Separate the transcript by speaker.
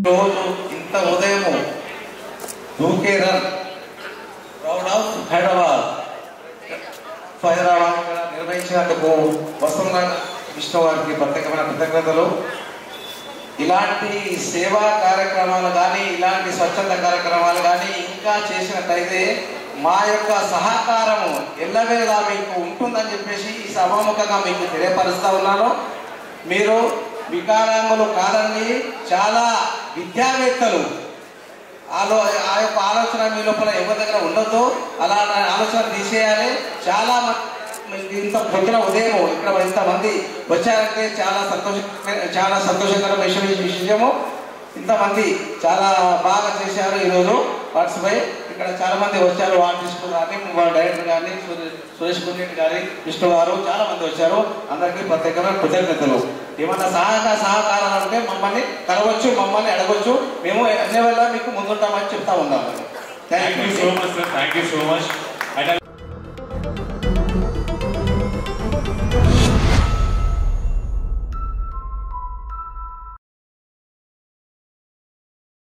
Speaker 1: రోజు ఇంత ఉదయము దూకే run proud of Hyderabad Hyderabad ఇక్కడ నిర్వహించినందుకు వసంత విష్ణు వారికి ప్రత్యేకమైన కృతజ్ఞతలు ఇలాంటి సేవా కార్యక్రమాలు కానీ ఇలాంటి స్వచ్ఛంద కార్యక్రమాలు కానీ ఇంకా చేసినట్టయితే మా యొక్క సహకారము ఎల్లవేళలా మీకు ఉంటుందని చెప్పేసి ఈ సభాముఖంగా మీకు తెలియపరుస్తా ఉన్నాను మీరు వికలాంగులు కాదండి చాలా విద్యావేత్తలు ఆలో ఆ యొక్క ఆలోచన మీ లోపల ఎవరి దగ్గర ఉండొద్దు అలా ఆలోచన తీసేయాలి చాలా మంది ఇంత పొద్దున ఉదయం ఇక్కడ ఇంతమంది వచ్చారంటే చాలా సంతోష చాలా సంతోషకరమైన విషయం విషయము ఇంతమంది చాలా బాగా చేశారు ఈరోజు పార్టిసిపేట్ ఇక్కడ చాలా మంది వచ్చారు ఆర్టిస్ట్ కానీ డైరెక్టర్ కానీ సురేష్ కున్రెడ్డి గారి విష్ణు గారు చాలా మంది వచ్చారు అందరికీ ప్రత్యేకమైన కృతజ్ఞతలు ఏమన్నా సహాయక సహకారాలు అంటే మమ్మల్ని కలవచ్చు మమ్మల్ని అడగవచ్చు మేము అన్ని వల్ల మీకు ముందుంటామని చెప్తా ఉన్నాము
Speaker 2: thank you so much sir thank you so much